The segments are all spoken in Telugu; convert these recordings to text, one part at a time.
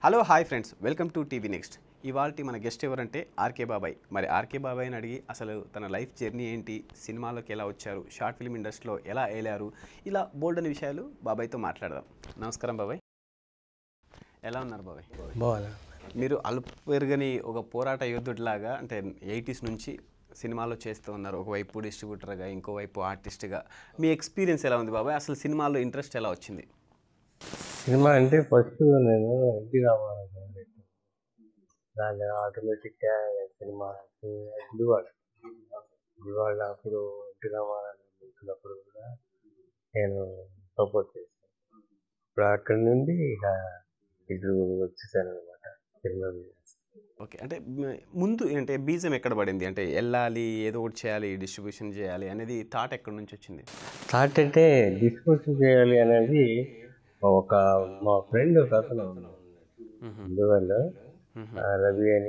Hello hi friends welcome to TV next ఇవాళ మన గెస్ట్ ఎవరంటే ఆర్కే బాబాయ్ మరి ఆర్కే బాబాయ్ని అడిగి అసలు తన లైఫ్ జర్నీ ఏంటి సినిమాలోకి ఎలా వచ్చారు షార్ట్ ఫిల్మ్ ఇండస్ట్రీలో ఎలా వేలారు ఇలా బోల్డ్ అనే విషయాలు బాబాయ్తో మాట్లాడదాం నమస్కారం బాబాయ్ ఎలా ఉన్నారు బాబాయ్ బాగా మీరు అలుపు పెరగని ఒక పోరాట యోధుడిలాగా అంటే ఎయిటీస్ నుంచి సినిమాలో చేస్తూ ఉన్నారు ఒకవైపు డిస్ట్రిబ్యూటర్గా ఇంకోవైపు ఆర్టిస్ట్గా మీ ఎక్స్పీరియన్స్ ఎలా ఉంది బాబాయ్ అసలు సినిమాలో ఇంట్రెస్ట్ ఎలా వచ్చింది సినిమా అంటే ఫస్ట్ నేను ఎన్టీ రామారావు దాని ఆటోమేటిక్గా సినిమా గుడివాడ గుడివాడ అప్పుడు ఎన్టీ రామారావు చూసినప్పుడు కూడా నేను సపోర్ట్ చేశాను ఇప్పుడు అక్కడి నుండి ఇక ఇటు వచ్చేసాను అనమాట సినిమా business. ఓకే అంటే మ- ముందు అంటే బీజం ఎక్కడ పడింది అంటే వెళ్ళాలి ఏదో ఒకటి చేయాలి డిస్ట్రిబ్యూషన్ చేయాలి అనేది థాట్ ఎక్కడి నుంచి వచ్చింది థాట్ అంటే డిస్ట్రిబ్యూషన్ చేయాలి అనేది ఒక మా ఫ్రెండ్ ఒక అతను ఉన్నాడు అందువల్ల ఆ రవి అని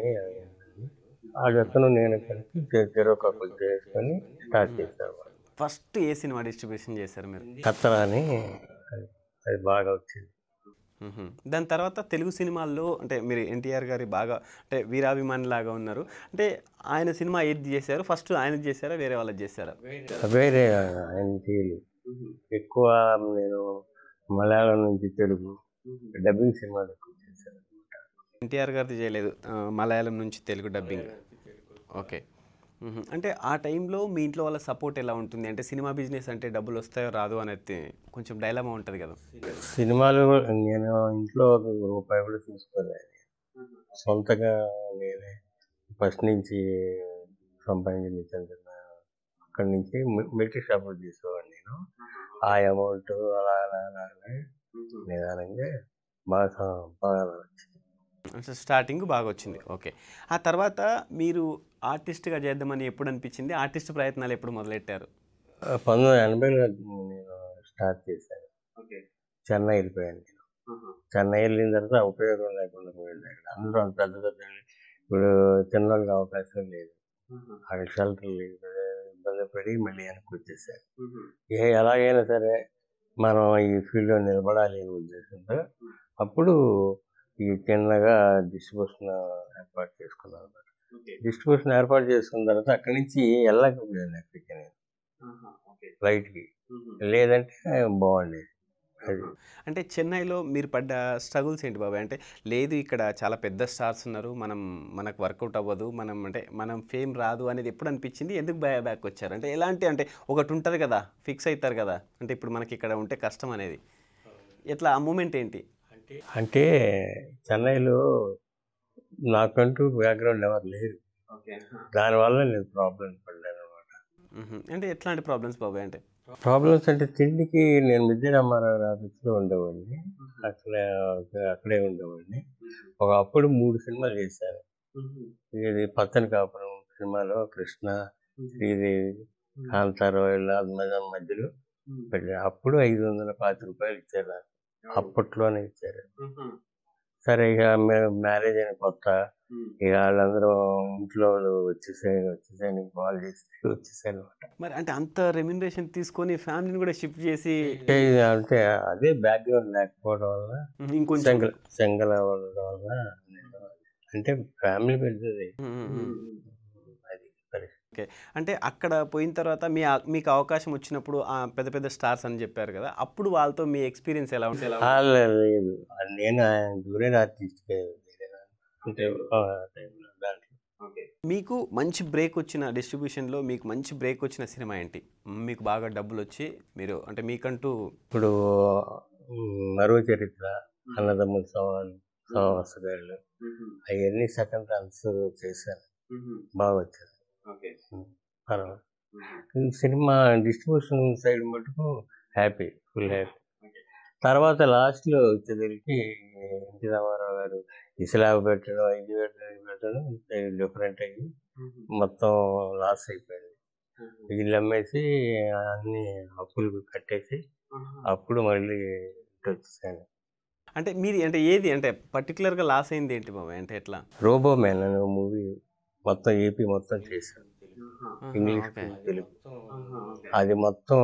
ఆ అతను నేను కలిసి చె- చెరో కప్పులు చేసుకొని స్టార్ట్ చేసాము ఫస్ట్ ఏ సినిమా డిస్ట్రిబ్యూషన్ చేశారు మీరు కత్తరా అని అది- అది బాగా వచ్చింది మ్హూ. దాని తర్వాత తెలుగు సినిమాల్లో అంటే మీరు ఎన్టీఆర్ గారి బాగా అంటే వీరాభిమాని లాగా ఉన్నారు అంటే ఆయన సినిమా ఏది చేశారు ఫస్ట్ ఆయనది చేశారా వేరే వాళ్ళది చేశారా వేరే ఆయన చేయలేదు ఎక్కువ నేను మలయాళం నుంచి తెలుగు డబ్బింగ్ సినిమాలు ఎక్కువ చేశాను ఎన్టీఆర్ గారిది చేయలేదు ఆ, మలయాళం నుంచి తెలుగు డబ్బింగ్ ఓకే మ్హూ. అంటే ఆ టైంలో మీ ఇంట్లో వాళ్ళ సపోర్ట్ ఎలా ఉంటుంది అంటే సినిమా బిజినెస్ అంటే డబ్బులు వస్తాయో రాదు అనేది కొంచెం డైలమా ఉంటుంది కదా సినిమాలు నేను ఇంట్లో ఒక రూపాయి కూడా తీసుకోలేదు సొంతగా నేనే ఫస్ట్ నుంచి సంపాదించిన అక్కడి నుంచి మిలిటరీ షాపులు తీసుకోవాడిని నేను ఆ అమౌంట్ అలా అలా అలా అలా నిదానంగా బాగా సం- బాగా వచ్చింది అంటే స్టార్టింగ్ బాగా వచ్చింది ఓకే ఆ తర్వాత మీరు ఆర్టిస్ట్గా చేద్దామని ఎప్పుడు అనిపించింది ఆర్టిస్ట్ ప్రయత్నాలు ఎప్పుడు మొదలెట్టారు ఆ, పంతొమ్మిది వందల ఎనభైలో నేను స్టార్ట్ చేశాను చెన్నై వెళ్ళిపోయాను నేను చెన్నై వెళ్ళిన తర్వాత ఉపయోగం లేకుండా పోయింది అక్కడ అందరూ అంత పెద్ద పెద్ద ఇప్పుడు చిన్నోళ్ళకి అవకాశం లేదు అక్కడ షెల్టర్ లేదు ఇబ్బంది పడి మళ్ళీ వెనక్కి వచ్చేసారు ఏ ఎలాగైనా సరే మనం ఈ ఫీల్డ్లో నిలబడాలి అనే ఉద్దేశంతో అప్పుడు ఈ చిన్నగా డిస్ట్రిబ్యూషన్ ఏర్పాటు చేసుకున్నాను అనమాట డిస్ట్రిబ్యూషన్ ఏర్పాటు చేసుకున్న తర్వాత అక్కడి నుంచి వెళ్ళకపోయాను ఎక్కడికి నేను ఫ్లైట్కి లేదంటే బాగుండేది అది అంటే చెన్నైలో మీరు పడ్డ స్ట్రగుల్స్ ఏంటి బాబాయ్ అంటే లేదు ఇక్కడ చాలా పెద్ద స్టార్స్ ఉన్నారు మనం మనకు వర్కౌట్ అవ్వదు మనం అంటే మనం ఫేమ్ రాదు అనేది ఎప్పుడు అనిపించింది ఎందుకు బ్యా బ్యాక్ వచ్చారు అంటే ఎలాంటి అంటే ఒకటి ఉంటుంది కదా ఫిక్స్ అవుతారు కదా అంటే ఇప్పుడు మనకి ఇక్కడ ఉంటే కష్టం అనేది ఎట్లా ఆ మూమెంట్ ఏంటి అంటే చెన్నైలో నాకంటూ బ్యాక్గ్రౌండ్ ఎవరు లేరు దానివల్ల నేను ప్రాబ్లమ్స్ పడ్డాను అనమాట మ్హూ. అంటే ఎట్లాంటి ప్రాబ్లమ్స్ బాబాయ్ అంటే ప్రాబ్లమ్స్ అంటే తిండికి నేను విద్య రామారావు ఆఫీస్లో ఉండేవాడిని అక్కడ అక్కడే ఉండేవాడిని ఒక అప్పుడు మూడు సినిమాలు చేశాను ఇది పచ్చని కాపురం సినిమాలో కృష్ణ శ్రీదేవి కాంతారావు మధ్య మధ్యలో పెట్టారు అప్పుడు ఐదు వందల పాతి రూపాయలు ఇచ్చారు నాకు అప్పట్లోనే ఇచ్చారు సరే ఇక మ్యారేజ్ అయిన కొత్త ఇక వాళ్ళందరూ ఇంట్లో వాళ్ళు వచ్చేసాయి వచ్చేసాయి కాల్ చేసి వచ్చేసాను అనమాట మరి అంటే అంత రెమ్యునరేషన్ తీసుకొని ఫ్యామిలీని కూడా షిఫ్ట్ చేసి అంటే అదే బ్యాక్గ్రౌండ్ లేకపోవడం వల్ల మ్మ్, ఇంకొంచెం సెంగల్ సెంగల్ అవ్వడం వల్ల అంటే ఫ్యామిలీ పెద్దది మ్మ్, మ్మ్. అది పరిస్థితి ఓకే అంటే అక్కడ పోయిన తర్వాత మీ మీకు అవకాశం వచ్చినప్పుడు ఆ పెద్ద పెద్ద స్టార్స్ అని చెప్పారు కదా అప్పుడు వాళ్ళతో మీ ఎక్స్పీరియన్స్ ఎలా ఉంటుంది వాళ్ళ లేదు నేను జూనియర్ ఆర్టిస్ట్ అంటే ఆ టైంలో దాంట్లో మీకు మంచి బ్రేక్ వచ్చిన డిస్ట్రిబ్యూషన్లో మీకు మంచి బ్రేక్ వచ్చిన సినిమా ఏంటి మీకు బాగా డబ్బులు వచ్చి మీరు అంటే మీకంటూ ఇప్పుడు మ్, మరో చరిత్ర అన్నదమ్ముల సవాల్ సహవాసగాళ్ళు అవన్నీ సెకండ్ రన్స్ చేశాను బాగా వచ్చారు పర్వాలేదు సినిమా డిస్ట్రిబ్యూషన్ సైడ్ మటుకు హ్యాపీ ఫుల్ హ్యాపీ తర్వాత లాస్ట్లో వచ్చేసరికి ఎన్టీ రామారావు గారు ఇస్లాబ్ పెట్టడం ఇది పెట్టడం ఇది పెట్టడం డిఫరెంట్ అయ్యి మొత్తం లాస్ అయిపోయింది వీళ్ళు అమ్మేసి అన్ని అప్పులు కట్టేసి అప్పుడు మళ్ళీ ఇటు వచ్చేసాను అంటే మీది అంటే ఏది అంటే పర్టికులర్గా లాస్ అయింది ఏంటి బాబాయ్ అంటే ఎట్లా రోబో మ్యాన్ అనే మూవీ మొత్తం ఏపీ మొత్తం చేశాను ఆహా, ఇంగ్లీష్ ఓకే. తెలుగు అది మొత్తం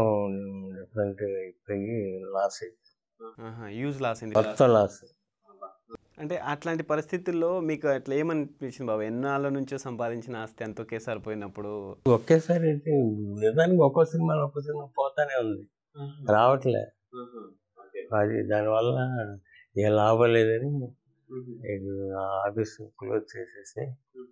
డిఫరెంట్ అయిపోయి లాస్ అయిపోయింది యూజ్ లాస్ అయింది మొత్తం లాస్ అంటే అట్లాంటి పరిస్థితుల్లో మీకు అట్లా ఏమనిపించింది బాబు ఎన్నాళ్ళ నుంచో సంపాదించిన ఆస్తి అంత ఒకేసారి పోయినప్పుడు ఒకేసారి అంటే నిజానికి ఒక్కో సినిమా ఒక్కో సినిమా పోతానే ఉంది రావట్లే అది దానివల్ల ఏ లాభం లేదని ఇక ఆ ఆఫీస్ క్లోజ్ చేసేసి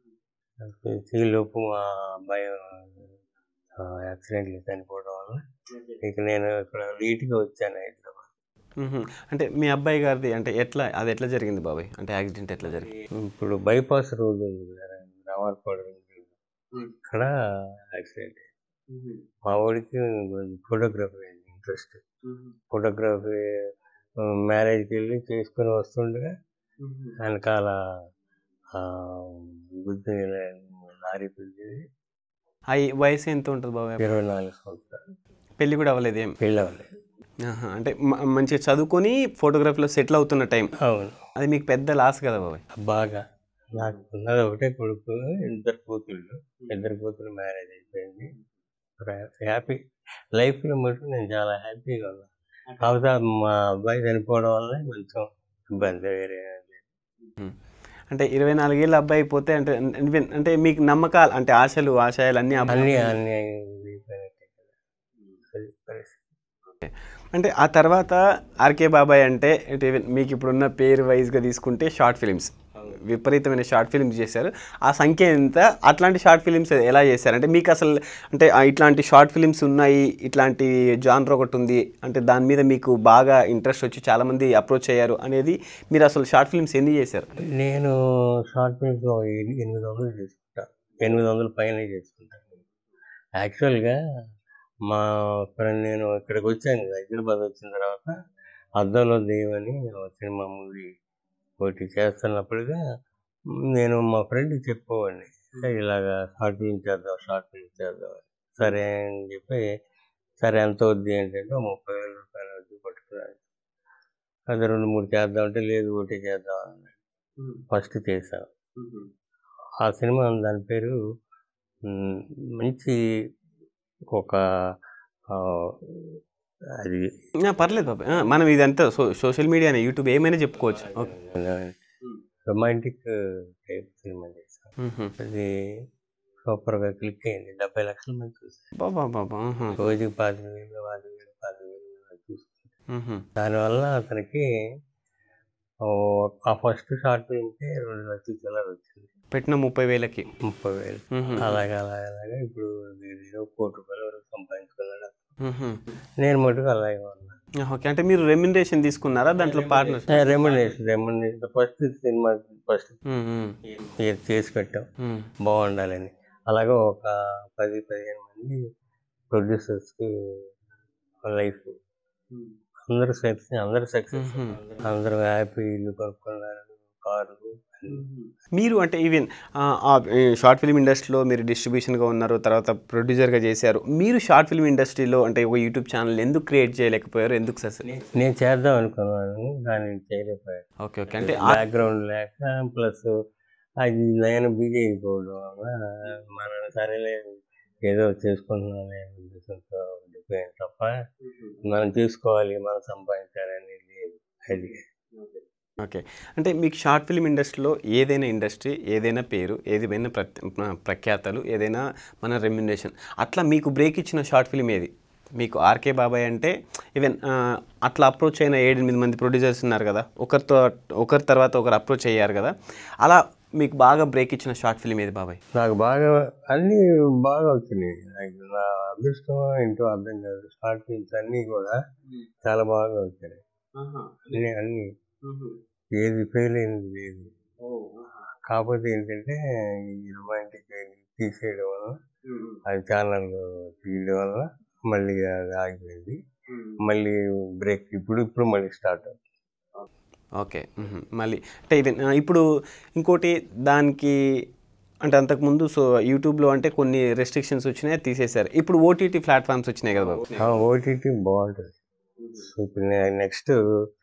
ఈ లోపు మా అబ్బాయి యాక్సిడెంట్లు చనిపోవడం వల్ల ఇక నేను ఇక్కడ నీట్గా వచ్చాను హైదరాబాద్ మ్మ్. అంటే మీ అబ్బాయి గారిది అంటే ఎట్లా అది ఎట్లా జరిగింది బాబాయ్ అంటే యాక్సిడెంట్ ఎట్లా జరిగింది ఇప్పుడు బైపాస్ రోడ్ ఉంది కదా, రామార్పాడు రోడ్. ఇక్కడ యాక్సిడెంట్ మా వాడికి ఫోటోగ్రఫీ ఇంట్రెస్ట్ ఫోటోగ్రఫీ మ్యారేజ్కి వెళ్ళి చేసుకుని వస్తుండగా వెనకాల ఆ, బుద్ధి లారీ పిల్లి ఆ ఈ వయసు ఎంత ఉంటుంది బాబాయ్ ఇరవై నాలుగు సంవత్సరాలు పెళ్లి కూడా అవ్వలేదు ఏం పెళ్ళి అవ్వలేదు ఆహా. అంటే మ- మంచిగా చదువుకొని ఫోటోగ్రఫీలో సెటిల్ అవుతున్న టైం అవును అది మీకు పెద్ద లాస్ కదా బాబాయ్ బాగా నాకు ఉన్నది ఒకటే కొడుకు ఇద్దరు కూతుళ్ళు ఇద్దరు కూతురు మ్యారేజ్ అయిపోయింది హ్యాపీ లైఫ్లో మటుకు నేను చాలా హ్యాపీగా ఉన్నా కాకపోతే మా అబ్బాయి చనిపోవడం వల్ల కొంచెం ఇబ్బంది వేరే ఏం లేదు. మ్మ్. అంటే ఇరవై నాలుగేళ్ళ అబ్బాయి పోతే అంటే అంటే- అంటే మీకు నమ్మకాలు అంటే ఆశలు ఆశయాలు అన్నీ అబ్బ- అన్నీ అన్నీ అయిపోయినట్టే కదా అది పరిస్థితి అంటే ఆ తర్వాత ఆర్కే బాబాయ్ అంటే అంటే even మీకు ఇప్పుడున్న పేరు వైజ్గా తీసుకుంటే షార్ట్ ఫిలిమ్స్ విపరీతమైన షార్ట్ ఫిలిమ్స్ చేశారు ఆ సంఖ్య ఎంత అట్లాంటి షార్ట్ ఫిలిమ్స్ ఎలా చేశారు అంటే మీకు అసలు అంటే ఆ ఇట్లాంటి షార్ట్ ఫిలిమ్స్ ఉన్నాయి ఇట్లాంటి జానర్ ఒకటి ఉంది అంటే దాని మీద మీకు బాగా ఇంట్రెస్ట్ వచ్చి చాలామంది అప్రోచ్ అయ్యారు అనేది మీరు అసలు షార్ట్ ఫిలిమ్స్ ఎన్ని చేశారు నేను షార్ట్ ఫిల్మ్స్ ఒక ఎని- ఎనిమిది వందలు చేసుకుంటా ఎనిమిది వందల పైన చేసుకుంటాను యాక్చువల్గా మా ఫ్రెండ్ నేను ఇక్కడికి వచ్చాను కదా, హైదరాబాద్ వచ్చిన తర్వాత అద్దంలో దేవని ఒక సినిమా మూవీ ఒకటి చేస్తున్నప్పుడుగా నేను మా ఫ్రెండ్కి చెప్పేవాడిని ఇలాగా షార్ట్ ఫిల్మ్ చేద్దాం షార్ట్ ఫిల్మ్ చేద్దాం అని. సరే అని చెప్పి సరే ఎంత వద్ది ఏంటంటే ఒక ముప్పై వేల రూపాయలు వద్దు పట్టుకున్నాను అది రెండు మూడు చేద్దాం అంటే లేదు ఒకటి చేద్దాం అన్నాడు ఫస్ట్ చేశాను ఆ సినిమా దాని పేరు మ్, మంచి ఒక ఆ, అది ఆ, పర్లేదు బాబాయ్ ఆ, మనం ఇదంతా సో సోషల్ మీడియా యూట్యూబ్ ఏమైనా చెప్పుకోవచ్చు ఓకే రొమాంటిక్ టైప్ సినిమా చేశాను మ్మ్. అది సూపర్గా క్లిక్ అయింది డెబ్బై లక్షల మంది చూసారు బాబా బాబా ఆహా. రోజుకి పాతిక వేలు పాతిక వేలు పాతిక వేలు చూస్తారు మ్మ్. దానివల్ల అతనికి ఓ, ఆ ఫస్ట్ షార్ట్ ఫిల్మ్కి రెండు లక్షల చిల్లర వచ్చింది పెట్టిన ముప్పై వేలకి ముప్పై వేలు మ్మ్. అలాగే అలాగే అలాగే ఇప్పుడు ఏదో కోటి రూపాయల వరకు సంపాదించుకున్నాడు మ్మ్. నేను మటుకు అలాగే ఉన్నా ఓకే అంటే మీరు రెమ్యునరేషన్ తీసుకున్నారా దాంట్లో partner remuneration remuneration first cinema first చేసి పెట్టాం బాగుండాలని అలాగే ఒక పది పదిహేను మంది ప్రొడ్యూసర్స్కి లైఫ్ అందరూ సక్సెస్ అందరూ సక్సెస్ అందరూ హ్యాపీ ఇల్లు కొనుక్కున్నారు కార్లు మీరు అంటే ఈవెన్ షార్ట్ ఫిల్మ్ ఇండస్ట్రీలో మీరు డిస్ట్రిబ్యూషన్గా ఉన్నారు తర్వాత ప్రొడ్యూసర్గా చేశారు మీరు షార్ట్ ఫిల్మ్ ఇండస్ట్రీలో అంటే ఒక యూట్యూబ్ ఛానల్ ఎందుకు క్రియేట్ చేయలేకపోయారు ఎందుకు సార్ నేను చేద్దాం అనుకున్నాను కానీ చేయలేకపోయాను ఓకే ఓకే అంటే బ్యాక్గ్రౌండ్ లేక ప్లస్ అది నేను బిజీ అయిపోవడం వల్ల మన సరేలే ఏదో చేసుకుంటున్నానే ఉద్దేశంతో ఉండిపోయాను తప్ప మనం చూసుకోవాలి మనం సంపాదించాలని లేదు అది ఓకే అంటే మీకు షార్ట్ ఫిల్మ్ ఇండస్ట్రీలో ఏదైనా ఇండస్ట్రీ ఏదైనా పేరు ఏదైనా ప్ర ప్రఖ్యాతలు ఏదైనా మన రెమ్యునేషన్ అట్లా మీకు బ్రేక్ ఇచ్చిన షార్ట్ ఫిల్మ్ ఏది మీకు ఆర్కే బాబాయ్ అంటే ఈవెన్ అట్లా అప్రోచ్ అయిన ఏడెనిమిది మంది ప్రొడ్యూసర్స్ ఉన్నారు కదా ఒకరితో ఒకరి తర్వాత ఒకరు అప్రోచ్ అయ్యారు కదా అలా మీకు బాగా బ్రేక్ ఇచ్చిన షార్ట్ ఫిల్మ్ ఏది బాబాయ్ నాకు బాగా అన్నీ బాగా వచ్చినాయి నాకు నా అదృష్టం ఏంటో అర్థం కాదు షార్ట్ ఫిల్మ్స్ అన్నీ కూడా చాలా బాగా వచ్చాయి అన్నీ అన్నీ ఏది ఫెయిల్ అయింది లేదు కాకపోతే ఏంటంటే ఈ రొమాంటిక్ తీసేయడం వల్ల అది ఛానల్ తీయడం వల్ల మళ్ళీ అది ఆగిపోయింది మళ్ళీ బ్రేక్ ఇప్పుడు ఇప్పుడు మళ్ళీ స్టార్ట్ అవుతుంది ఓకే మ్మ్. మళ్ళీ అంటే ఈవెన్ ఇప్పుడు ఇంకోటి దానికి అంటే అంతకుముందు సో యూట్యూబ్లో అంటే కొన్ని రెస్ట్రిక్షన్స్ వచ్చినాయి తీసేశారు ఇప్పుడు ఓటీటీ ప్లాట్ఫామ్స్ వచ్చినాయి కదా బాబు ఓటీటీ బాగుంటుంది ఇప్పుడు నెక్స్ట్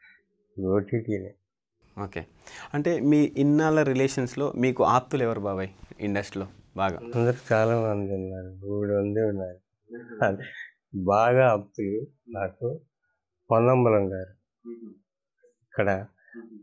ఓటీటీనే ఓకే అంటే మీ ఇన్నాళ్ళ రిలేషన్స్లో మీకు ఆప్తులు ఎవరు బాబాయ్ ఇండస్ట్రీలో బాగా అందరు చాలా మంది ఉన్నారు మూడు మంది ఉన్నారు అదే బాగా అప్పులు నాకు పొన్నంబలం గారు ఇక్కడ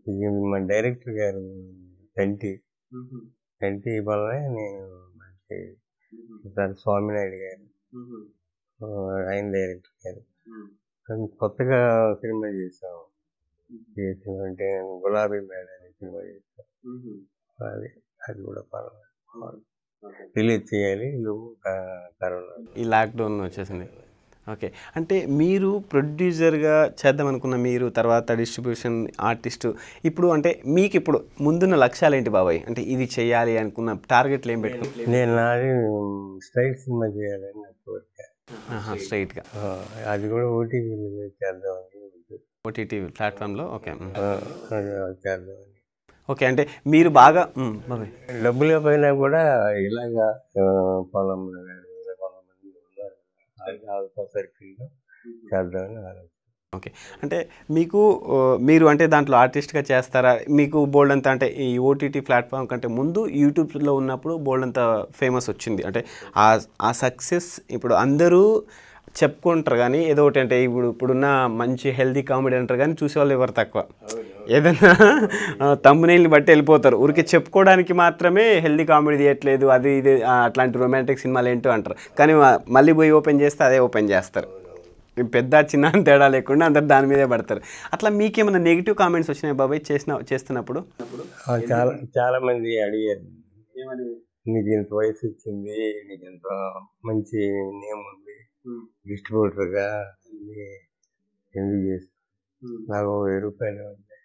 ఇది మా డైరెక్టర్ గారు కంటి కంటి వల్లనే నేను మంచి దాని స్వామినాయుడు గారు ఆ, ఆయన డైరెక్టర్ గారు కానీ కొత్తగా సినిమా చేసాం ఏ సినిమా అంటే గులాబీ మేడ అనే సినిమా చేసాం అది అది కూడా పర్వాలేదు రిలీజ్ చేయాలి నువ్వు కరోనా ఈ లాక్డౌన్ వచ్చేసింది ఓకే అంటే మీరు ప్రొడ్యూసర్గా చేద్దాం అనుకున్న మీరు తర్వాత డిస్ట్రిబ్యూషన్ ఆర్టిస్ట్ ఇప్పుడు అంటే మీకు ఇప్పుడు ముందున్న లక్ష్యాలు ఏంటి బాబాయ్ అంటే ఇది చేయాలి అనుకున్న టార్గెట్లు ఏం పెట్టుకున్నారు నేను నాది స్టైల్ సినిమా చేయాలని నా కోరిక స్ట్రైట్గా ఆ, అది కూడా ఓటీవీలో చేద్దామని ఉంది. ఓటీటీ ప్లాట్ఫామ్లో ఓకే మ్. ఆ, అది చేద్దామని ఓకే అంటే మీరు బాగా మ్, బాబాయ్ డబ్బులు పోయినా కూడా ఇలాగా ఆ, పొలంలో కానీ ఇలా కొంతమంది ఉన్నారు అది ఆల్ఫా సర్కిల్లో చేద్దామని ఆలోచన ఓకే అంటే మీకు ఆ, మీరు అంటే దాంట్లో ఆర్టిస్ట్గా చేస్తారా మీకు బోల్డ్ అంతా అంటే ఈ ఓటీటీ ప్లాట్ఫామ్ కంటే ముందు యూట్యూబ్లో ఉన్నప్పుడు బోల్డ్ అంతా ఫేమస్ వచ్చింది అంటే ఆ ఆ సక్సెస్ ఇప్పుడు అందరూ చెప్పుకుంటారు కానీ ఏదో ఒకటి అంటే ఇప్పుడు ఇప్పుడున్న మంచి హెల్దీ కామెడీ అంటారు కానీ చూసేవాళ్ళు ఎవరు తక్కువ ఏదైనా తమ్మునీళ్ళని బట్టి వెళ్ళిపోతారు ఊరికి చెప్పుకోవడానికి మాత్రమే హెల్దీ కామెడీ తీయట్లేదు అది ఇది ఆ, అట్లాంటి రొమాంటిక్ సినిమాలు ఏంటో అంటారు కానీ మ- మళ్ళీ పోయి ఓపెన్ చేస్తే అదే ఓపెన్ చేస్తారు ఈ పెద్ద చిన్న అని తేడా లేకుండా అందరు దాని మీదే పడతారు అట్లా మీకేమైనా నెగిటివ్ కామెంట్స్ వచ్చినాయి బాబాయ్ చేసిన చేస్తున్నప్పుడు ఆ, చాలా చాలా మంది అడిగారు నీకు ఇంత వయసు వచ్చింది నీకు ఇంత మంచి నేమ్ ఉంది డిస్ట్రిబ్యూటర్గా ఇది ఎందుకు చేస్తావు నాకు ఓ వెయ్యి రూపాయలు ఉంది.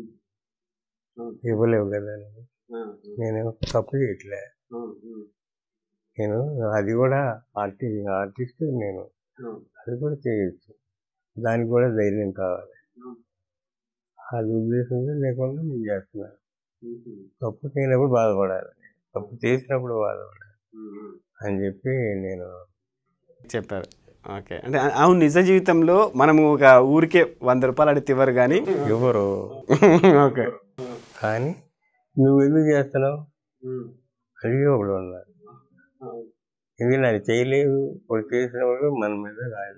ఇవ్వలేవు కదా నువ్వు. నేనేమో తప్పు చేయట్లే నేను అది కూడా ఆర్టి ఆర్టిస్ట్ నేను అది కూడా చేయొచ్చు దానికి కూడా ధైర్యం కావాలి అది ఉద్దేశంగా లేకుండా నేను చేస్తున్నాను తప్పు చేయనప్పుడు బాధపడాలి తప్పు చేసినప్పుడు బాధపడాలి అని చెప్పి నేను చెప్పారు ఓకే అంటే అ- అవును నిజ జీవితంలో మనము ఒక ఊరికే వంద రూపాయలు అడిగితే ఇవ్వరు కానీ ఎవరు ఓకే కానీ నువ్వు ఎందుకు చేస్తున్నావు అడిగి ఒకడు ఉన్నారు ఇది నాకు చేయలేదు ఇప్పుడు చేసినప్పుడు మన మీద రాలేదు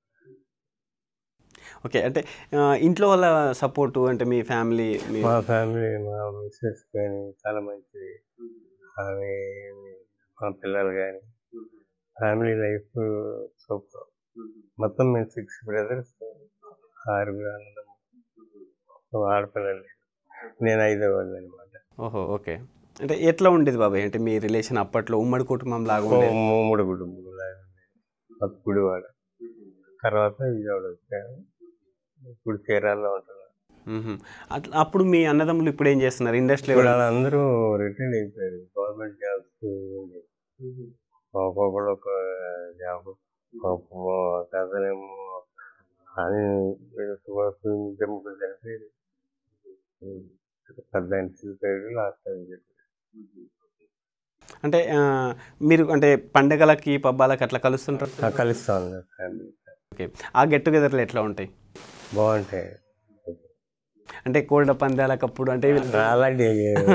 ఓకే అంటే ఆ, ఇంట్లో వాళ్ళ సపోర్టు అంటే మీ ఫ్యామిలీ మీ మా ఫ్యామిలీ మా మిస్సెస్ కానీ చాలా మంచిది ఆమె మా పిల్లలు కానీ ఫ్యామిలీ లైఫ్ సూపర్ మొత్తం మేము సిక్స్ బ్రదర్స్ ఆరుగురు అన్నదమ్ములు. ఒక ఆడపిల్లలు లేరు. నేను ఐదో వాళ్ళు అనమాట ఓహో ఓకే అంటే ఎట్లా ఉండేది బాబాయ్ అంటే మీ రిలేషన్ అప్పట్లో ఉమ్మడి కుటుంబం లాగా ఉండేది మూడు కుటుంబం లాగా ఉండేది. ఒక గుడివాడ తర్వాత విజయవాడ వచ్చాను ఇప్పుడు చీరాల్లో ఉంటున్నాను మ్మ్. అట్లా అప్పుడు మీ అన్నదమ్ములు ఇప్పుడు ఏం చేస్తున్నారు ఇండస్ట్రీ ఇప్పుడు వాళ్ళందరూ రిటైర్ అయిపోయారు గవర్నమెంట్ జాబ్స్ ఒక్కొక్కడు ఒక జాబ్ కథనేమో అని జమ్ముకు చనిపోయారు పెద్ద ఆయన చనిపోయాడు లాస్ట్ అని చెప్పి అంటే ఆ, మీరు అంటే పండగలకి పబ్బాలకి అట్లా కలుస్తుంటారు ఆ, కలుస్తాను ఫ్యామిలీ ఓకే ఆ గెట్ టుగెదర్లు ఎట్లా ఉంటాయి బాగుంటాయి అంటే కోళ్ళ పందాలకప్పుడు అంటే ఇవి- అలాంటి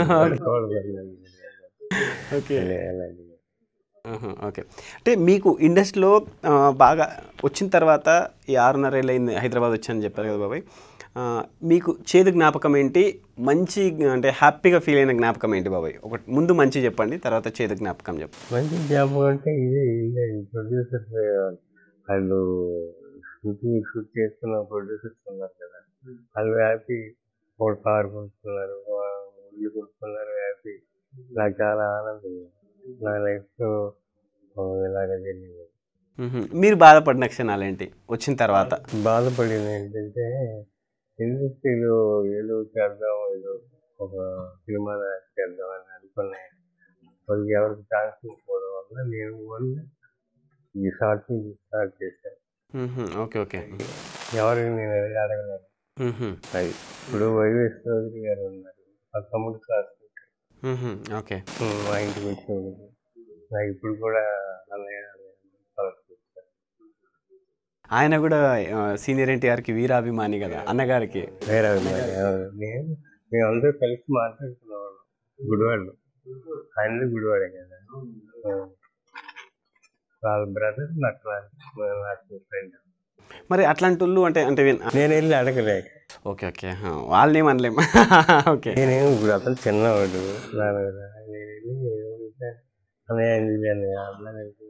ఓకే అలాంటి ఆహా, ఓకే అంటే మీకు ఇండస్ట్రీలో ఆ, బాగా వచ్చిన తర్వాత ఈ ఆరున్నర ఏళ్ళు అయింది హైదరాబాద్ వచ్చానని చెప్పారు కదా బాబాయ్ ఆ, మీకు చేదు జ్ఞాపకం ఏంటి మంచి అంటే హ్యాపీగా ఫీల్ అయిన జ్ఞాపకం ఏంటి బాబాయ్ ఒకటి ముందు మంచి చెప్పండి తర్వాత చేదు జ్ఞాపకం చెప్పండి మంచి జ్ఞాపకం అంటే ఇదే ఇదే ప్రొడ్యూసర్స్ వాళ్ళు షూటింగ్ షూట్ చేస్తున్న ప్రొడ్యూసర్స్ ఉన్నారు కదా వాళ్ళు హ్యాపీ ఒక కార్ కొనుక్కున్నారు ఇల్లు కొనుక్కున్నారు హ్యాపీ నాకు చాలా ఆనందం నా లైఫ్లో ఇలాగ జరిగింది మ్మ్. మీరు బాధపడిన క్షణాలు ఏంటి వచ్చిన తర్వాత బాధపడింది ఏంటంటే ఇండస్ట్రీలో ఏదో చేద్దాం ఏదో ఒక సినిమా చేద్దాం అని అనుకున్నాను వాళ్ళకి ఎవరికి ఛాన్స్ ఇవ్వడం వల్ల నేను వన్ ఈ షార్ట్ ఫిల్మ్ స్టార్ట్ చేశాను మ్మ్. ఓకే ఓకే ఎవరికి నేను అది అడగలేదు మ్మ్. అది ఇప్పుడు వైవేష్ చౌదరి గారు ఉన్నారు ఆ తమ్ముడు క్లాస్ మ్మ్. ఓకే మా ఇంటికి వచ్చినప్పుడు నాకు ఇప్పుడు కూడా అన్నయ్య అన్నయ్య పలకరిస్తారు. ఆయన కూడా సీనియర్ ఎన్టీఆర్కి వీరాభిమాని కదా అన్నగారికి వేరే అభిమాని. అవును. నేను మేము అందరూ కలిసి మాట్లాడుకునేవాళ్ళం గుడివాళ్ళు ఆయన గుడివాడే కదా అవును. వాళ్ళ బ్రదర్ నాకు నాకు ఫ్రెండ్ మరి అట్లాంటి వాళ్ళు అంటే అంటే విన్- నేను వెళ్ళి అడగలేక ఓకే ఓకే ఆ, వాళ్ళని అనలేం ఓకే నేనేం ఇప్పుడు అతను చిన్నవాడు నాన్న కదా. నేను వెళ్ళి ఏదో చెప్పాను. అన్నయ్య ఇది అన్నయ్య అట్లా నేను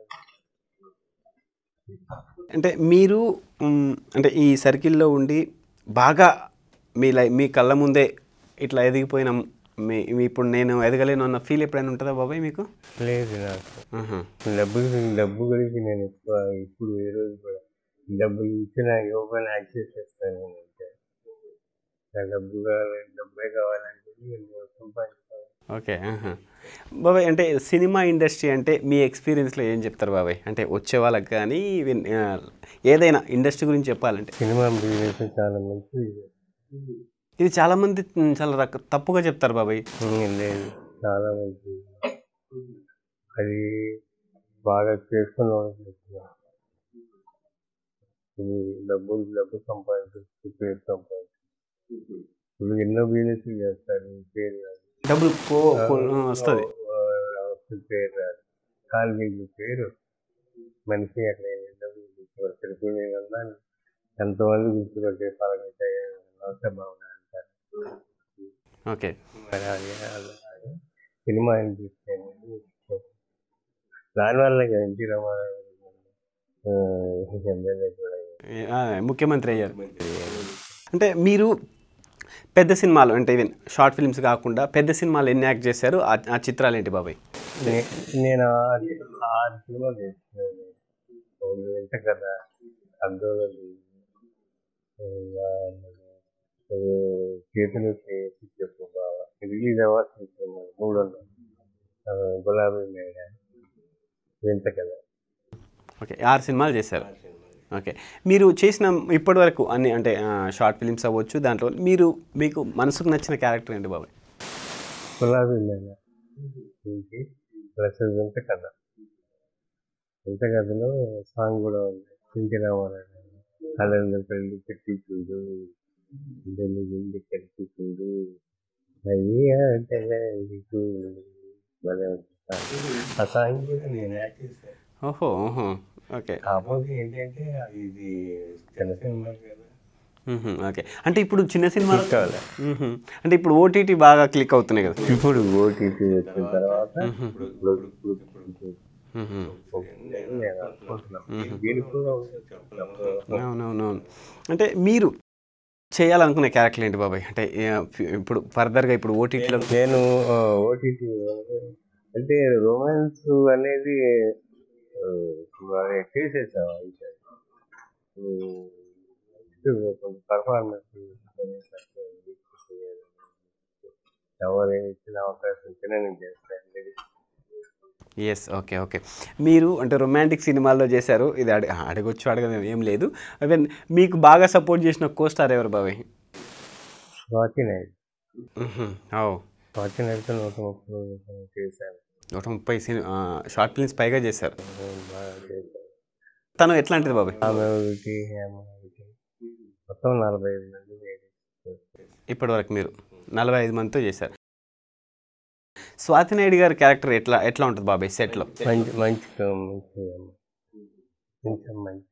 అంటే మీరు మ్, అంటే ఈ సర్కిల్లో ఉండి బాగా మీ లై మీ కళ్ళ ముందే ఇట్లా ఎదిగిపోయినాం మీ మీ ఇప్పుడు నేను ఎదగలేను అన్న ఫీల్ ఎప్పుడైనా ఉంటుందా బాబాయ్ మీకు లేదు నాకు ఆహా. డబ్బు డబ్బు గురించి నేను ఎక్కువ ఇప్పుడు ఏ రోజు కూడా డబ్బు ఇచ్చిన ఇవ్వకపోయినా యాక్సెస్ చేస్తాను నేను అంతే నాకు డబ్బు కావాలి డబ్బే కావాలంటే నేను సంపాదిస్తాను ఓకే ఆహా. బాబాయ్ అంటే సినిమా ఇండస్ట్రీ అంటే మీ ఎక్స్పీరియన్స్లో ఏం చెప్తారు బాబాయ్ అంటే వచ్చే వాళ్ళకి కానీ ఈవెన్, ఆ, ఏదైనా ఇండస్ట్రీ గురించి చెప్పాలంటే సినిమా బిజినెస్ చాలా మంచిది ఇది చాలామంది మ్, చాలా రక తప్పుగా చెప్తారు బాబాయ్ ఉమ్, లేదు చాలా మంచిది అది బాగా చేసుకున్న వాళ్ళకి చెప్తున్నా. ఇది డబ్బు డబ్బు సంపాదించు పేరు సంపాదించు ఇప్పుడు ఎన్నో బిజినెస్ చేస్తారు పేరు రాదు. డబ్బులు పో వస్తుంది ఆ, వస్తుంది పేరు రాదు కానీ దీనికి పేరు మనిషి అట్లా ఏం డబ్బులు గుర్తుపడతారు ఇప్పుడు నేను అన్నాను ఎంతమంది గుర్తుపట్టే పరంగా నమస్తే బాగున్నా అంటారు ఓకే మరి అది అది సినిమా ఇండస్ట్రీ అనేది దానివల్ల ఎన్టీ రామారావు ఆ, ఎమ్మెల్యే కూడా అయ్యారు. ఆ, ముఖ్యమంత్రి అయ్యారు అంటే మీరు పెద్ద సినిమాలు అంటే ఈవెన్ షార్ట్ ఫిల్మ్స్ కాకుండా పెద్ద సినిమాలు ఎన్ని యాక్ట్ చేశారు ఆ ఆ చిత్రాలు ఏంటి బాబాయ్ నే- నేను ఆరు ఆరు సినిమాలు చేస్తున్నాను ఒకటి వెంట కదా అద్దోలది చేతులు చేసి చెప్పు బాగా రిలీజ్ అవ్వాల్సిన సినిమాలు మూడు ఉన్నాయి ఆ, గులాబీ మేడ వెంట కదా ఓకే ఆరు సినిమాలు చేశారు ఓకే మీరు చేసిన ఇప్పటి వరకు అన్ని అంటే షార్ట్ ఫిల్మ్స్ అవ్వచ్చు దాంట్లో మీరు మీకు మనసుకు నచ్చిన క్యారెక్టర్ ఏంటి బాబాయ్ గులాబీ మేడ ఇంటి ప్లస్ వెంట కథ వెంట కథలో సాంగ్ కూడా ఉంది సింటి రామారావు అలందరి పెళ్లి పెట్టించుండు ఢిల్లీ గుండి కట్టించుండు అయ్యా తెలీదు. భలే ఉంది సాంగ్. ఆ సాంగ్ కూడా నేను యాక్ట్ చేశాను ఓహో ఓహో ఓకే కాకపోతే ఏంటంటే ఇది చిన్న సినిమా కదా మ్హూ, ఓకే అంటే ఇప్పుడు చిన్న సినిమాలు Click కావాలి. మ్హూ. అంటే ఇప్పుడు ఓటీటీ బాగా క్లిక్ అవుతున్నాయి కదా ఇప్పుడు ఓటీటీ వచ్చిన తర్వాత ఇప్పుడు ఇప్పుడు ఇప్పుడు మ్హూ. నేను అనుకుంటున్నాను దీనికి కూడా ఉంది. అవునవునవును అంటే మీరు చేయాలనుకునే క్యారెక్టర్ ఏంటి బాబాయ్ అంటే ఏ, ఇప్పుడు ఫర్దర్గా ఇప్పుడు ఓటీటీలో నేను ఓటీటీ అంటే రొమాన్స్ అనేది ఆ, బాగా చేసేసాం అయితే కొంచెం పర్ఫార్మెన్స్ ఎవరు ఇచ్చిన అవకాశం ఇచ్చినా నేను చేస్తాను ఎస్ ఓకే ఓకే మీరు అంటే రొమాంటిక్ సినిమాల్లో చేశారు ఇది అడి అడగొచ్చు అడగదు ఏం లేదు ఈవెన్ మీకు బాగా సపోర్ట్ చేసిన కోస్టార్ ఎవరు బాబాయ్ స్వాతి నాయుడు మ్హూ. ఓ స్వాతి నాయుడుతో నూట ముప్పై రోజులు చేశాను నూట ముప్పై సినిమా షార్ట్ ఫిల్మ్స్ పైగా చేశారు బాగా చేశాను తను ఎట్లాంటిది బాబాయ్ ఆమె ఒకటి హేమ ఒకటి మొత్తం నలభై ఐదు మంది ladies. ఇప్పటి వరకు మీరు నలభై ఐదు మందితో చేశారు స్వాతి నాయుడు గారి క్యారెక్టర్ ఎట్లా ఎట్లా ఉంటుంది బాబాయ్ సెట్లో మంచి మంచి మంచి అమ్మ. కొంచెం మంచి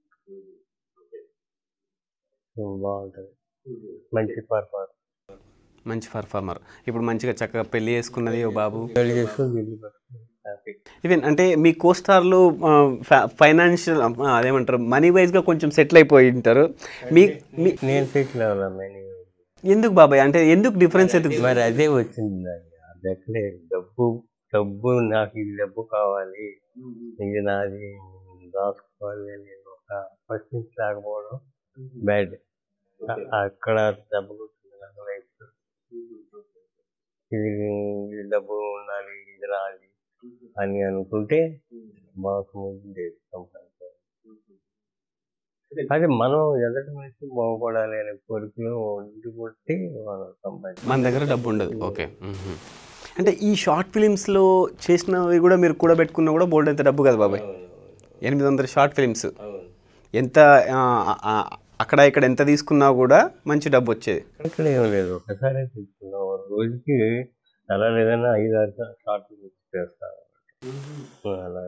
బాగుంటుంది మంచి పర్ఫార్మెన్స్ మంచి పర్ఫార్మర్ ఇప్పుడు మంచిగా చక్కగా పెళ్లి చేసుకున్నది ఓ బాబు పెళ్లి చేసుకొని దిల్లు పట్టుకొని హ్యాపీ ఈవెన్ అంటే మీ కోస్టార్లు ఫైనాన్షియల్ అదేమంటారు మనీ వైజ్గా కొంచెం సెటిల్ అయిపోయి ఉంటారు మీ మీ నేను సెటిల్ అవ్వాలమ్మా ఎందుకు బాబాయ్ అంటే ఎందుకు డిఫరెన్స్ ఎందుకు మరి అదే వచ్చింది నాకు అది ఎక్కడే డబ్బు డబ్బు నాకు ఇది డబ్బు కావాలి ఇది నాది దాచుకోవాలి అని ఒక ఫస్ట్ నుంచి లేకపోవడం బ్యాడ్ అక్కడ దెబ్బ కొట్టింది నాకు లైఫ్ ఇది ఇది డబ్బు ఉండాలి ఇది రాలి అని అనుకుంటే మాకు ఉండేది సంపాదించాలి అదే మనం ఎదటి మనిషి బాగుపడాలి అనే కోరికలో ఉండి కొట్టి మనం సంపాదించాలి మన దగ్గర డబ్బు ఉండదు ఓకే మ్మ్. అంటే ఈ షార్ట్ ఫిలిమ్స్లో చేసినవి కూడా మీరు కూడబెట్టుకున్నా కూడా బోల్డ్ ఎంత డబ్బు కదా బాబాయ్ ఎనిమిది వందల షార్ట్ ఫిలిమ్స్ ఎంత ఆ, ఆ, అక్కడ ఇక్కడ ఎంత తీసుకున్నా కూడా మంచి డబ్బు వచ్చేది ఇక్కడ ఏం లేదు ఒకసారి తీసుకున్నాం రోజుకి అలా లేదన్నా ఐదు ఆరు షార్ట్ చేస్తాను అలా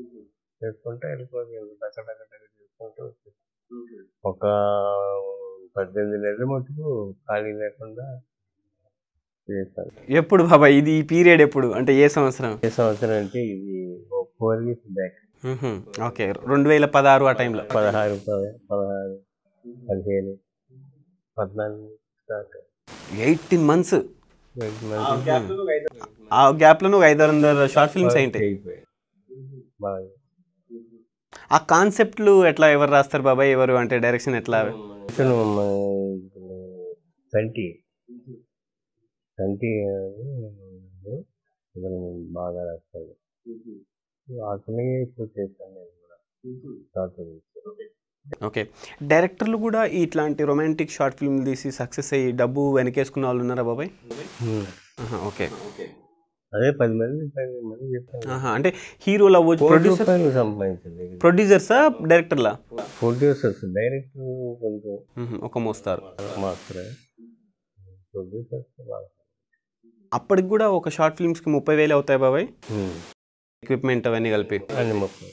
చేసుకుంటే వెళ్ళిపోతుంది టక టక టక చేసుకుంటూ వచ్చేస్తుంది. ఒక పద్దెనిమిది నెలల మటుకు ఖాళీ లేకుండా చేశాను ఎప్పుడు బాబాయ్ ఇది ఈ పీరియడ్ ఎప్పుడు అంటే ఏ సంవత్సరం ఏ సంవత్సరం అంటే ఇది ఫోర్ ఇయర్స్ బ్యాక్ మ్మ్హ్మ్. ఓకే రెండు వేల పదహారు ఆ టైంలో పదహారు పద- పదహారు పదిహేను పద్నాలుగు start eighteen months twenty months ఆ గ్యాప్లో నువ్వు ఐదు వందల షార్ట్ ఫిల్మ్స్ అయింటాయి అయిపోయాయి బాగా ఆ కాన్సెప్ట్లు ఎట్లా ఎవరు రాస్తారు బాబాయ్ ఎవరు అంటే డైరెక్షన్ ఎట్లా ఇతను మన ఇప్పుడు సంటి సంటి అని ఇతను బాగా రాస్తాడు అతనే ఇప్పుడు చేశాను నేను కూడా షార్ట్ ఫిల్మ్స్ ఓకే డైరెక్టర్లు కూడా ఇట్లాంటి రొమాంటిక్ షార్ట్ ఫిల్మ్ తీసి సక్సెస్ అయ్యి డబ్బు వెనకేసుకున్న వాళ్ళు ఉన్నారా బాబాయ్ ఆహా, ఓకే అదే పది మంది పది మంది చెప్పాను ఆహా, అంటే హీరోలు అవ్వచ్చు కోటి ప్రొడ్యూసర్ రూపాయలు సంపాదించింది ప్రొడ్యూసర్సా డైరెక్టర్లా ప్రొడ్యూసర్స్ డైరెక్ట్ కొంచెం మ్మ్, ఒక మోస్తారు మాత్రమే ప్రొడ్యూసర్స్ బాగా అప్పటికి కూడా ఒక షార్ట్ ఫిల్మ్స్కి ముప్పై వేలు అవుతాయి బాబాయ్ ఎక్విప్మెంట్ అవన్నీ కలిపి అన్ని ముప్పై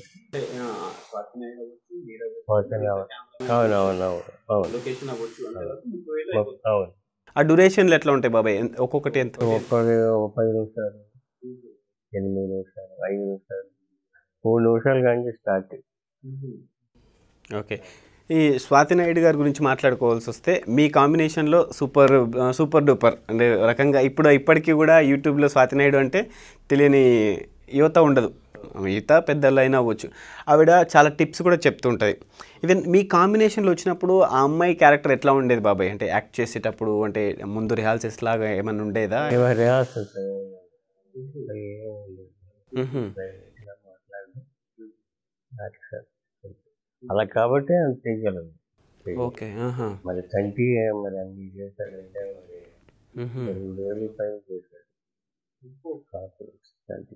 అవును అవును అవును అవును అవును అవును ఆ డ్యూరేషన్లు ఎట్లా ఉంటాయి బాబాయ్ ఎంత- ఒక్కొక్కటి ఎంత ఒక్కడి ఒక పది నిమిషాలు ఎనిమిది నిమిషాలు ఐదు నిమిషాలు మూడు నిమిషాలు కానీ స్టార్ట్ ఓకే ఈ స్వాతి నాయుడు గారి గురించి మాట్లాడుకోవాల్సి వస్తే మీ కాంబినేషన్లో సూపర్ సూపర్ డూపర్ అంటే రకంగా ఇప్పుడు ఇప్పటికీ కూడా యూట్యూబ్లో స్వాతి నాయుడు అంటే తెలియని యువత ఉండదు మిగతా పెద్దలు అయినా అవ్వచ్చు ఆవిడ చాలా టిప్స్ కూడా చెప్తుంటుంది ఈవెన్ మీ కాంబినేషన్లో వచ్చినప్పుడు ఆ అమ్మాయి క్యారెక్టర్ ఎట్లా ఉండేది బాబాయ్ అంటే యాక్ట్ చేసేటప్పుడు అంటే ముందు రిహార్సల్స్ లాగా ఏమైనా ఉండేదా రిహార్సల్స్ మ్హూ. అలా కాబట్టి అంత చేయగలదు ఓకే ఆహా. మరి తంటి మరి అన్ని చేశాడంటే మరి మ్హూ. రెండు వేలు పైన చేశాడు కాపు తంటి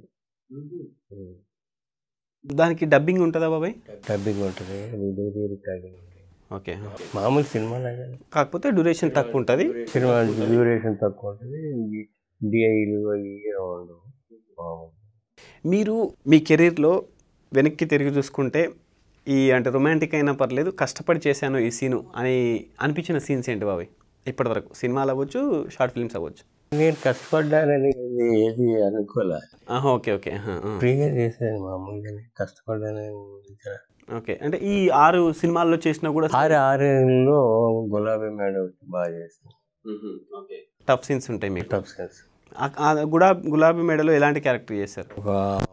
దానికి డబ్బింగ్ ఉంటుందా బాబాయ్ డబ్బింగ్ ఉంటుంది వీడియో రికార్డింగ్ ఉంటుంది ఓకే మామూలు సినిమా లాగా కాకపోతే డ్యూరేషన్ తక్కువ ఉంటుంది సినిమా డ్యూరేషన్ తక్కువ ఉంటుంది డిఐలు అవి ఉండవు మామూలు మీరు మీ కెరీర్లో వెనక్కి తిరిగి చూసుకుంటే ఈ అంటే రొమాంటిక్ అయినా పర్లేదు కష్టపడి చేశాను ఈ సీను అని అనిపించిన సీన్స్ ఏంటి బాబాయ్ ఇప్పటివరకు సినిమాలు అవ్వచ్చు షార్ట్ ఫిల్మ్స్ అవ్వచ్చు నేను కష్టపడ్డానని ఇది ఏది అనుకోలే ఆహా, ఓకే ఓకే ఆహా, ఆ. ఫ్రీగా చేశాను మామూలుగానే కష్టపడ్డానని ఊహించలే. ఓకే అంటే ఈ ఆరు సినిమాల్లో చేసినా కూడా ఆరు ఆరులో గులాబీ మేడం వచ్చి బాగా చేసింది టఫ్ సీన్స్ ఉంటాయి మీకు టఫ్ సెన్స్ ఆ- ఆ గులాబీ గులాబీ మేడలో ఎలాంటి క్యారెక్టర్ చేశారు ఒక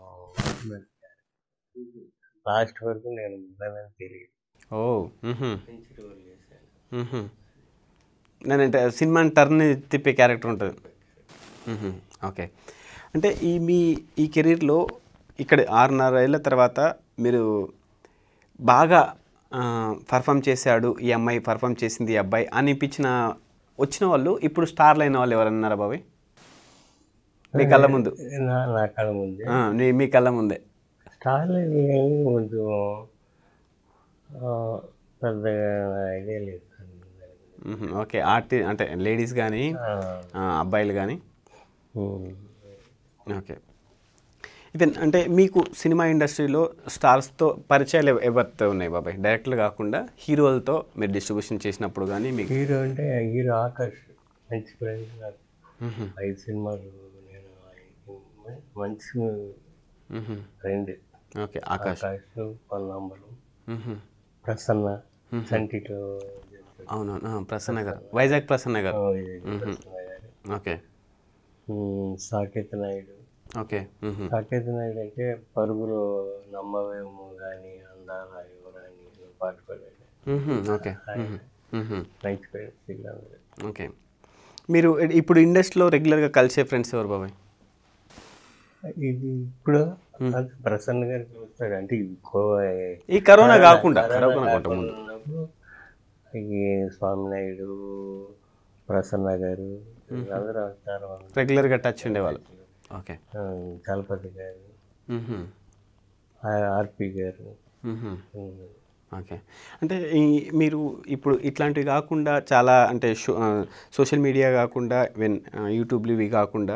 లాస్ట్ వరకు నేను ఉన్నానని తెలియదు ఓ మ్హూ. మ్హూ. నేనంటే సినిమాని టర్న్ తిప్పే క్యారెక్టర్ ఉంటుంది మ్హూ. ఓకే అంటే ఈ మీ ఈ కెరీర్లో ఇక్కడ ఆరున్నర ఏళ్ళ తర్వాత మీరు బాగా పర్ఫామ్ చేశాడు ఈ అమ్మాయి పర్ఫామ్ చేసింది ఈ అబ్బాయి అనిపించిన వచ్చిన వాళ్ళు ఇప్పుడు స్టార్లు అయిన వాళ్ళు ఎవరన్నారా బాబాయ్ మీ కళ్ళ ముందు నా నా కళ ముందే ఆ, మీ- మీ కళ్ళ ముందే స్టార్లు ఏమి కొంచెం ఆ, పెద్దగా ఐడియా లేదు మ్హూ. ఓకే ఆర్టి అంటే లేడీస్ కానీ ఆ, అబ్బాయిలు కానీ ఉమ్. ఓకే ఈవెన్ అంటే మీకు సినిమా ఇండస్ట్రీలో స్టార్స్తో పరిచయాలు ఎవ- ఎవరితో ఉన్నాయి బాబాయ్ డైరెక్ట్లు కాకుండా హీరోలతో మీరు డిస్ట్రిబ్యూషన్ చేసినప్పుడు కానీ మీకు హీరో అంటే హీరో ఆకాష్ మంచి ఫ్రెండ్ నాకు మ్హూ. ఐదు సినిమాలు నేను ఐదు మంచి మ్హూ. ఫ్రెండ్ ఓకే ఆకాష్ ఆకాష్ పొల్లంబలు మ్హూ. ప్రసన్న సంటిలో అవునవును ఆ, ప్రసన్న గారు వైజాగ్ ప్రసన్న గారు ప్రసన్న గారు ఓకే ఉమ్, సాకేత్ నాయుడు ఓకే మ్హూ. సాకేత్ నాయుడు అంటే పరుగులో నమ్మవేమో కానీ అందాల యువరాని పాట పాడాడు మ్హూ. ఓకే మ్హూ. మ్హూ. మంచి ఫ్రెండ్స్ వీళ్ళందరూ ఓకే మీరు ఇప్పుడు ఇండస్ట్రీలో రెగ్యులర్గా కలిసే ఫ్రెండ్స్ ఎవరు బాబాయ్ ఇది ఇప్పుడు అది ప్రసన్న గారు చూస్తాడు అంటే ఎక్కువ ఈ కరోనా కాకుండా కరోనా కాకుండా ముందు ఉన్నప్పుడు ఈ స్వామినాయుడు ప్రసన్న గారు వీళ్ళందరూ చాలా మంది రెగ్యులర్గా టచ్ ఉండేవాళ్ళు ఓకే ఆ, చలపతి గారు మ్హూ. ఆ- ఆర్పి గారు మ్హూ. ఉమ్, ఓకే అంటే ఈ మీరు ఇప్పుడు ఇట్లాంటివి కాకుండా చాలా అంటే షో- ఆ, సోషల్ మీడియా కాకుండా వెన్ ఆ, యూట్యూబ్లు ఇవి కాకుండా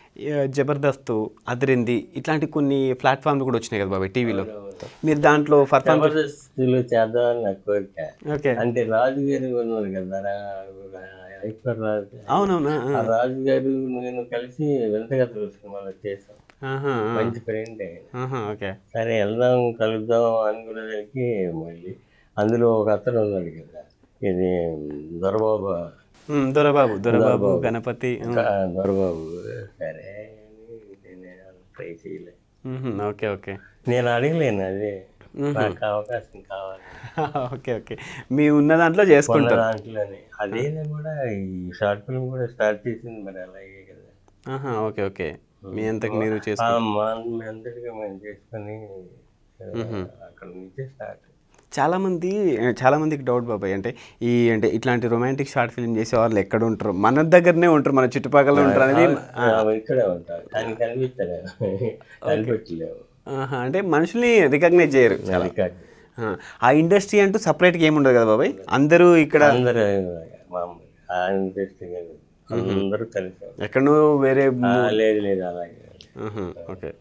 ఆ, జబర్దస్త్ అదిరింది ఇట్లాంటి కొన్ని ప్లాట్ఫామ్లు కూడా వచ్చినాయి కదా బాబాయ్ టీవీలో మీరు దాంట్లో పర్ఫామ్ జబర్దస్త్లో చేద్దామని నా కోరిక ఓకే అంటే రాజు గారు ఉన్నారు కదా రా- ఐశ్వర్ రాజు అవునవునా ఆ రాజు గారు నేను కలిసి వెంటగతుల సినిమాలో చేసాం ఆహా, ఆ. మంచి ఫ్రెండ్ ఆయన ఆహా, ఓకే సరే వెళ్దాం కలుద్దాం అనుకునేదానికి మళ్ళీ అందులో ఒక అతను ఉన్నాడు కదా ఇది దొరబాబు ఉమ్, దొరబాబు దొరబాబు గణపతి ఉమ్, ఆ, దొరబాబు సరే అని నేను ట్రై చేయలే ఉహుం, ఓకే ఓకే నేను అడగలేను అదే నాకు అవకాశం కావాలి ఓకే ఓకే మీ ఉన్న దాంట్లో కొన్న చేసుకుంటారు దాంట్లోనే అదేనా కూడా ఈ షార్ట్ ఫిల్మ్ కూడా స్టార్ట్ చేసింది మరి అలాగే కదా ఆహా, ఓకే ఓకే మీ అంతకు మీరు ఆ, చేసుకు మా మీ అందరిగా మేము చేసుకొని ఆ, అక్కడ నుంచే స్టార్ట్ చాలా మంది చాలా మందికి డౌట్ బాబాయ్ అంటే ఈ అంటే ఇట్లాంటి రొమాంటిక్ షార్ట్ ఫిల్మ్ చేసే వాళ్ళు ఎక్కడ ఉంటారు మన దగ్గరనే ఉంటారు మన చుట్టుపక్కల ఉంటారు అనేది ఇక్కడే ఉంటారు కానీ కనిపించలేము కనిపించలేము ఆహా, అంటే మనుషుల్ని రికగ్నైజ్ చేయరు చాలా రికార్డ్ ఆ, ఆ ఇండస్ట్రీ అంటూ సపరేట్గా ఏమి ఉండదు కదా బాబాయ్ అందరూ ఇక్కడ అందరూ మామూలు ఆ ఇంట్రెస్టింగ్ అందరూ కలిసి ఎక్కడో వేరే ఆ, లేదు లేదు అలాగే ఆహా, ఓకే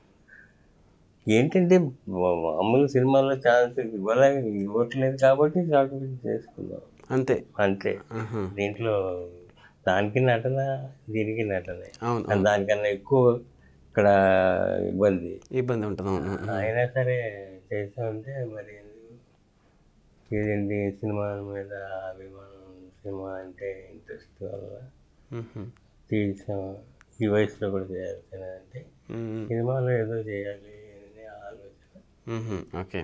ఏంటంటే మా- మామూలు సినిమాల్లో ఛాన్స్ ఇవ్వలే ఇవ్వట్లేదు కాబట్టి షార్ట్ ఫిల్మ్ చేసుకున్నాం అంతే అంతే ఆహా, దీంట్లో దానికి నటన దీనికి నటనే అవును కానీ దానికన్నా ఎక్కువ ఇక్కడ ఇబ్బంది ఇబ్బంది ఉంటుంది అవును అవును. అయినా సరే చేస్తా ఉంటే మరి ఎందుకు ఇదేంటి సినిమా మీద అభిమానం సినిమా అంటే ఇంట్రెస్ట్ వల్ల ఉహు, తీసాం ఈ వయసులో కూడా చేయాల్సిన అంటే ఉమ్, సినిమాలో ఏదో చేయాలి అనే ఆలోచన ఉహు, ఓకే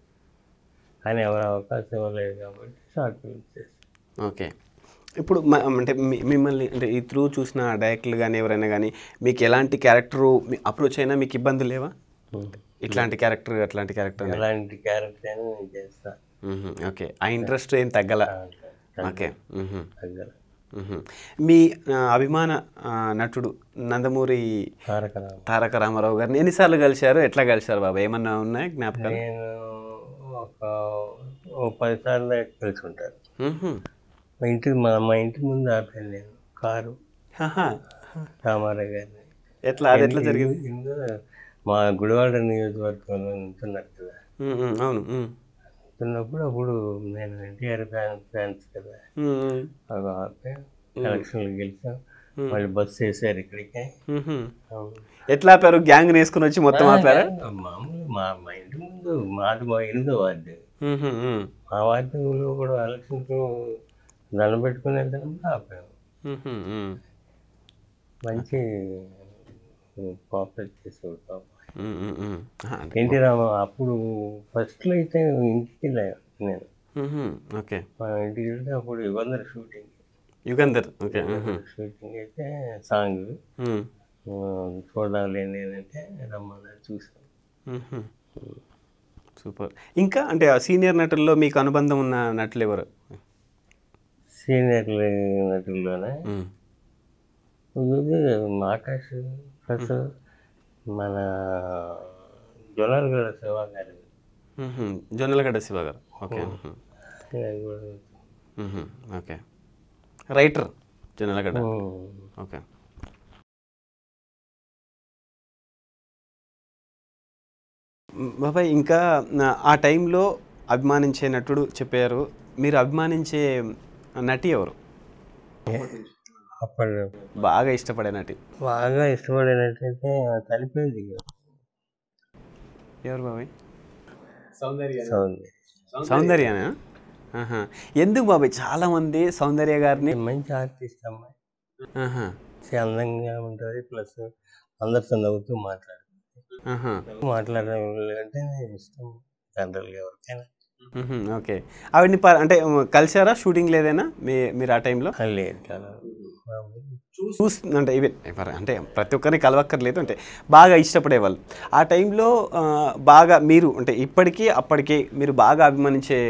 కానీ ఎవరు అవకాశం ఇవ్వలేదు కాబట్టి షార్ట్ ఫిల్మ్స్ చేస్తాం ఓకే ఇప్పుడు మ- అంటే మీ- మిమ్మల్ని అంటే ఈ త్రూ చూసిన డైరెక్టర్లు కానీ ఎవరైనా కానీ మీకు ఎలాంటి క్యారెక్టరు అప్రోచ్ అయినా మీకు ఇబ్బందులు లేవా ఇట్లాంటి క్యారెక్టర్ అట్లాంటి క్యారెక్టర్ ఎలాంటి క్యారెక్టర్ అయినా నేను చేస్తా ఓకే ఆ ఇంట్రెస్ట్ ఏం తగ్గల ఓకే మ్హూ. దగ్గర మ్హూ. మీ ఆ, అభిమాన ఆ, నటుడు నందమూరి తారక రామ తారక రామారావు గారిని ఎన్నిసార్లు కలిశారు ఎట్లా కలిశారు బాబా ఏమన్నా ఉన్నాయా జ్ఞాపకాలు నేను ఒక ఓ పది సార్లు దాకా కలిసి ఉంటాను మ్హూ. మా ఇంటి మా మా ఇంటి ముందు ఆపాను నేను కారు ఆహా. రామారావు గారిని ఎట్లా అది ఎట్లా జరిగింది ఇందులో మా గుడివాడ నియోజకవర్గంలో ఉంటున్నారు కదా మ్, మ్, అవును మ్. ఉంటున్నప్పుడు అప్పుడు నేను ఎన్టీఆర్ ఫ్యాన్ ఫ్యాన్స్ కదా మ్, మ్. అవి ఆపే ఎలక్షన్లు గెలిచాం మళ్ళీ బస్సు వేసారు ఇక్కడికి మ్హూ. ఎట్లా ఆపారు గ్యాంగ్ వేసుకుని వచ్చి మొత్తం ఆపారా మామూలు మా మా ఇంటి ముందు మాది మా ఎనిమిదో వార్డు మ్హూ, మ్. మా వార్డులో కూడా ఎలక్షన్స్ దండం పెట్టుకుని వెళ్తాను ఆపాము మ్హూ, మ్. మంచి కోఆపరేట్ చేసేవాడు పాప మ్, మ్, మ్. ఆ, అంటే ఎన్టీ రామ అప్పుడు ఫస్ట్లో అయితే ఇంటికి వెళ్ళాను నేను మ్హూ. ఓకే మా ఇంటికి వెళ్తే అప్పుడు యుగంధర్ షూటింగ్ యుగంధర్ ఓకే మ్హూ. షూటింగ్ అయితే సాంగ్ మ్. చూడాలి నేనంటే రమ్మని చూసాను మ్హూ. సూపర్ ఇంకా అంటే ఆ సీనియర్ నటుల్లో మీకు అనుబంధం ఉన్న నటులు ఎవరు సీనియర్ నటుల్లోనే మ్. ఇది ఆకాష్ ప్లస్ మన జొన్నలగడ శివ గారు మ్హూ. జొన్నలగడ్డ శివ గారు ఓకే మ్హూ. అది కూడా మ్హూ. ఓకే రైటర్ జొన్నలగడ్డ ఉమ్. ఓకే మ్, బాబాయ్ ఇంకా నా- ఆ టైంలో అభిమానించే నటుడు చెప్పారు మీరు అభిమానించే నటి ఎవరు అప్పుడు బాగా ఇష్టపడే నటి బాగా ఇష్టపడినట్టయితే కలిపేది ఎవరు బాబాయ్ సౌందర్య సౌందర్యనా ఆహా. ఎందుకు బాబాయ్ చాలా మంది సౌందర్య గారిని మంచి ఆర్టిస్ట్ అమ్మాయి ఆహా. చాలా అందంగా ఉంటుంది ప్లస్ అందరితో నవ్వుతూ మాట్లాడుతుంది ఆహా. మాట్లాడడం అంటే ఇష్టం జనరల్గా ఎవరికైనా మ్హూ. ఓకే ఆవిడని ప- అంటే ఉమ్, కలిసారా షూటింగ్ లేదైనా మీ మీరు ఆ టైంలో లేదు చాలా మామూలు. చూస్ అంటే ఇవి ఎవరు- అంటే ప్రతి ఒక్కరిని కలవక్కర్లేదు అంటే బాగా ఇష్టపడేవాళ్ళు ఆ టైంలో ఆ, బాగా మీరు అంటే ఇప్పటికీ అప్పటికి మీరు బాగా అభిమానించే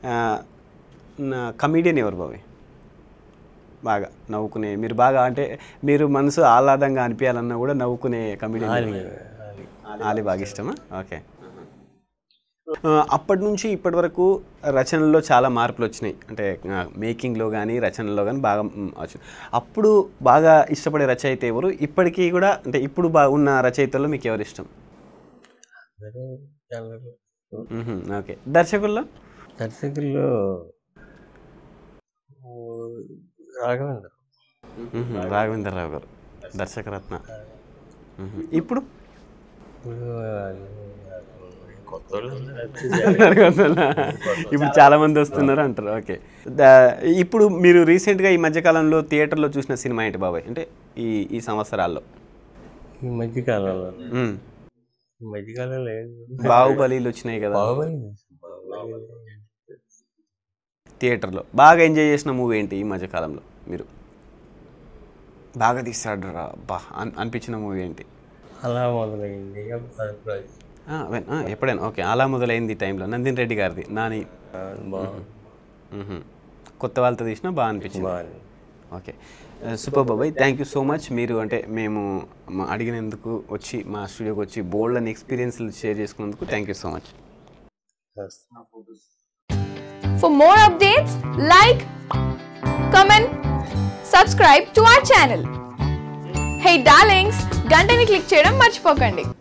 కమీడియన్ ఎవరు బాబాయ్ బాగా నవ్వుకునే మీరు బాగా అంటే మీరు మనసు ఆహ్లాదంగా అనిపించాలన్నా కూడా నవ్వుకునే కమీడియన్ ఆలి, ఆలి. ఆలి బాగా ఇష్టమా ఓకే ఆ, అప్పటి నుంచి ఇప్పటి వరకు రచనల్లో చాలా మార్పులు వచ్చినాయి అంటే ఆ, మేకింగ్లో కానీ రచనలో కానీ బాగా మ్, వచ్చింది అప్పుడు బాగా ఇష్టపడే రచయిత ఎవరు ఇప్పటికీ కూడా అంటే ఇప్పుడు బా ఉన్న రచయితల్లో మీకు ఎవరు ఇష్టం అందరూ చాలా మ్మ్హ, ఓకే దర్శకుల్లో దర్శకుల్లో ఓ, రాఘవేంద్ర మ్మ్హ, రాఘవేంద్రరావు గారు దర్శకరత్న మ్మ్హ. ఇప్పుడు ఇప్పుడు అది కొత్త వాళ్ళు అందరూ వచ్చేసారు. ఇప్పుడు చాలా మంది వస్తున్నారు అంటారు ఓకే ద- ఇప్పుడు మీరు రీసెంట్గా ఈ మధ్యకాలంలో థియేటర్లో చూసిన సినిమా ఏంటి బాబాయ్ అంటే ఈ ఈ సంవత్సరాల్లో ఈ మధ్యకాలంలో మ్మ్. ఈ మధ్యకాలంలో ఏం బాహుబలిలు వచ్చినాయి కదా బాహుబలి బాహుబలి థియేటర్లో బాగా ఎంజాయ్ చేసిన మూవీ ఏంటి ఈ మధ్యకాలంలో మీరు బాగా తీస్తాడు రా బా అన్ అనిపించిన మూవీ ఏంటి అలా మొదలైంది సర్ప్రైజ్ ఆ, వెన్- ఆ, ఎప్పుడైనా ఓకే అలా మొదలైంది ఈ టైంలో నందిన్ రెడ్డి గారిది నాని బాగుంది మ్మ్హ. కొత్త వాళ్ళతో తీసినా బాగా అనిపించింది బాగుంది ఓకే సూపర్ బాబాయ్ థ్యాంక్ యూ సో మచ్ మీరు అంటే మేము మా అడిగినందుకు వచ్చి మా స్టూడియోకి వచ్చి బోల్డ్ అని ఎక్స్పీరియన్స్లు షేర్ చేసుకున్నందుకు thank you so much For more updates, like, comment, subscribe to our channel. Hey darlings, గంటని click చేయడం మర్చిపోకండి